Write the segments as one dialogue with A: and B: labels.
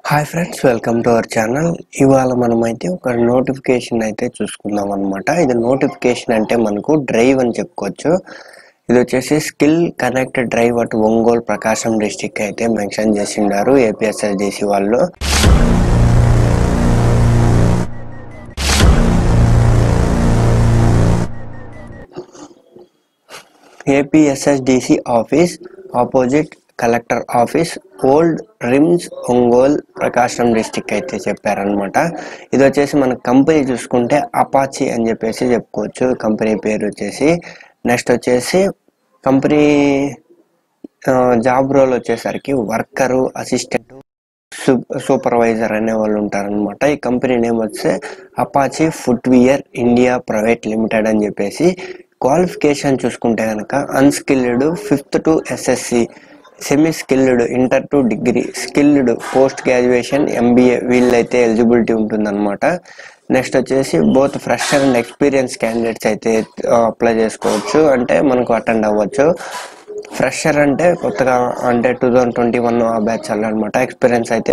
A: hi friends welcome to our channel ఇవాళ మనం అయితే ఒక నోటిఫికేషన్ అయితే చూసుకుందాం అనమాట ఇది నోటిఫికేషన్ అంటే మనకు డ్రైవ్ అని చెప్పుకోవచ్చు ఇది వచ్చేసి స్కిల్ కనెక్టెడ్ డ్రైవ్ అటు ఒంగోలు ప్రకాశం డిస్టిక్ అయితే మెన్షన్ చేసిండారు ఏపీఎస్ఎస్డిసి వాళ్ళు APSSDC office opposite collector office old RIMS Ongole Prakasam district అయితే చెప్పారనమాట ఇది వచ్చేసి మన కంపెనీ చూసుకుంటే అపాచి అని చెప్పేసి చెప్పుకోవచ్చు కంపెనీ పేరు వచ్చేసి నెక్స్ట్ వచ్చేసి కంపెనీ జాబ్ రోల్ వచ్చేసరికి వర్కరు అసిస్టెంట్ సూపర్వైజర్ అనే వాళ్ళు ఉంటారనమాట ఈ కంపెనీ నేమ్ వచ్చే Apache footwear India private limited అని చెప్పేసి క్వాలిఫికేషన్ చూసుకుంటే కనుక unskilled fifth to SSC semi skilled inter to degree skilled post graduation MBA వీళ్ళైతే ఎలిజిబిలిటీ ఉంటుందన్నమాట నెక్స్ట్ వచ్చేసి both fresher and experience candidates అయితే అప్లై చేసుకోవచ్చు అంటే మనకు అటెండ్ అవ్వచ్చు ఫ్రెషర్ అంటే కొత్తగా అంటే టూ థౌజండ్ ట్వంటీ వన్ ఆ బ్యాచ్ అనమాట ఎక్స్పీరియన్స్ అయితే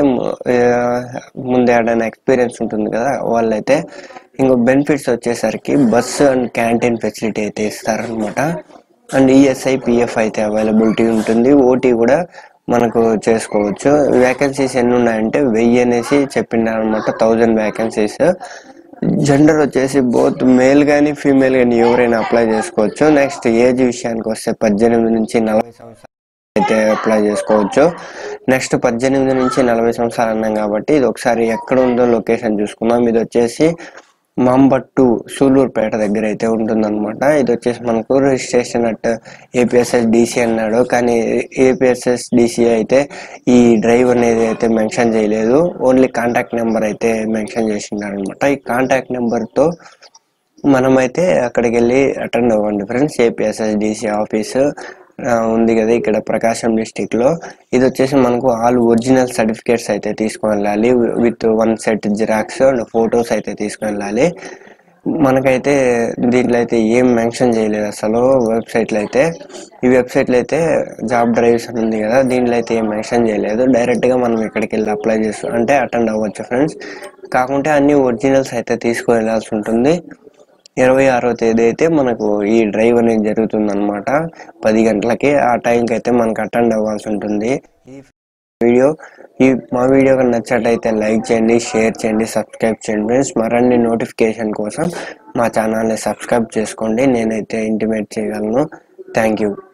A: ముందే ఏదైనా ఎక్స్పీరియన్స్ ఉంటుంది కదా వాళ్ళైతే ఇంకో బెనిఫిట్స్ వచ్చేసరికి బస్సు అండ్ క్యాంటీన్ ఫెసిలిటీ అయితే ఇస్తారనమాట అండ్ ఈఎస్ఐ పిఎఫ్ అయితే అవైలబిలిటీ ఉంటుంది ఓటీ కూడా మనకు చేసుకోవచ్చు వేకెన్సీస్ ఎన్ని ఉన్నాయంటే వెయ్యి అనేసి చెప్పిండారనమాట థౌజండ్ వేకెన్సీస్ జెండర్ వచ్చేసి బోత్ మేల్ కానీ ఫీమేల్ కానీ ఎవరైనా అప్లై చేసుకోవచ్చు నెక్స్ట్ ఏజ్ విషయానికి వస్తే పద్దెనిమిది నుంచి నలభై సంవత్సరాలు అయితే అప్లై చేసుకోవచ్చు నెక్స్ట్ పద్దెనిమిది నుంచి నలభై సంవత్సరాలు అన్నాం కాబట్టి ఇది ఒకసారి ఎక్కడ ఉందో లొకేషన్ చూసుకుందాం ఇది వచ్చేసి మాంబట్టు సూలూరుపేట దగ్గర అయితే ఉంటుందన్నమాట ఇది వచ్చేసి మనకు రిజిస్ట్రేషన్ అట్ ఏపీఎస్ఎస్ డిసి అన్నాడు కానీ ఏపీఎస్ఎస్ డిసి అయితే ఈ డ్రైవ్ అనేది అయితే మెన్షన్ చేయలేదు ఓన్లీ కాంటాక్ట్ నెంబర్ అయితే మెన్షన్ చేసినారు అనమాట ఈ కాంటాక్ట్ నెంబర్తో మనమైతే అక్కడికి వెళ్ళి అటెండ్ అవ్వండి ఫ్రెండ్స్ ఏపీఎస్ఎస్ డిసి ఆఫీస్ ఉంది కదా ఇక్కడ ప్రకాశం డిస్టిక్ లో ఇది వచ్చేసి మనకు ఆల్ ఒరిజినల్ సర్టిఫికేట్స్ అయితే తీసుకుని వెళ్ళాలి with one set xerox and photos అయితే తీసుకుని వెళ్ళాలి మనకైతే దీంట్లో అయితే ఏం మెన్షన్ చేయలేదు అసలు వెబ్సైట్లో అయితే ఈ వెబ్సైట్లో అయితే జాబ్ డ్రైవ్స్ అని ఉంది కదా దీంట్లో అయితే ఏం మెన్షన్ చేయలేదు డైరెక్ట్గా మనం ఇక్కడికి వెళ్ళి అప్లై చేస్తూ అంటే అటెండ్ అవ్వచ్చు ఫ్రెండ్స్ కాకుంటే అన్ని ఒరిజినల్స్ అయితే తీసుకుని వెళ్ళాల్సి ఉంటుంది ఇరవై ఆరో తేదీ అయితే మనకు ఈ డ్రైవ్ అనేది జరుగుతుంది అనమాట పది గంటలకి ఆ టైంకి అయితే మనకు అటెండ్ అవ్వాల్సి ఉంటుంది ఈ వీడియో ఈ మా వీడియో కనుక నచ్చట్లయితే లైక్ చేయండి షేర్ చేయండి సబ్స్క్రైబ్ చేయండి ఫ్రెండ్స్ మరిన్ని నోటిఫికేషన్ కోసం మా ఛానల్ని సబ్స్క్రైబ్ చేసుకోండి నేనైతే ఇంటిమేట్ చేయగలను థ్యాంక్ యూ